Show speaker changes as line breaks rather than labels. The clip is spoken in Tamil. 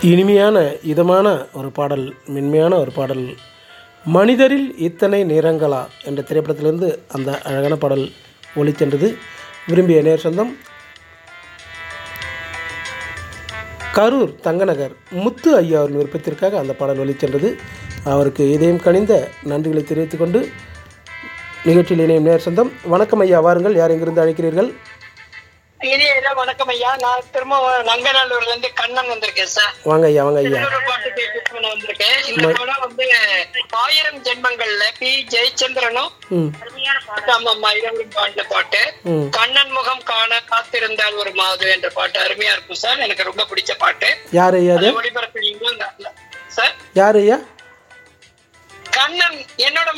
இனிமையான இதமான ஒரு பாடல் மென்மையான ஒரு பாடல் மனிதரில் இத்தனை நிறங்களா என்ற திரைப்படத்திலிருந்து அந்த அழகான பாடல் ஒளிச்சென்றது விரும்பிய நேர் சொந்தம் கரூர் தங்கநகர் முத்து ஐயா அவரின் விருப்பத்திற்காக அந்த பாடல் ஒளிச்சென்றது அவருக்கு இதயம் கனிந்த நன்றிகளை தெரிவித்துக் கொண்டு நிகழ்ச்சியில் இணையும் நேர் சொந்தம் வணக்கம் ஐயா வாருங்கள் யார் எங்கிருந்து அழைக்கிறீர்கள்
இனிய இரவு வணக்கம் ஐயா நான் திரும்ப நங்கநல்லூர்ல இருந்து கண்ணன் வந்திருக்கேன் சார்
வாங்க ஐயா வாங்க ஐயா
இன்னொரு பாட்டு கேட்டு நான் வந்திருக்கேன் இந்த படம் வந்து ஆயிரம் ஜென்மங்கள்ல பி ஜெயச்சந்திரனும்
ம்
ஆமாம்மா இரவு பாடின பாட்டு
ம்
கண்ணன் முகம் காண காத்திருந்தால் ஒரு மாது என்ற பாட்டு அருமையா இருக்கும் சார் எனக்கு ரொம்ப பிடிச்ச பாட்டு
யார் ஐயா அது
ஒளிபரப்பு சார்
யார் ஐயா
கண்ணன் என்னோட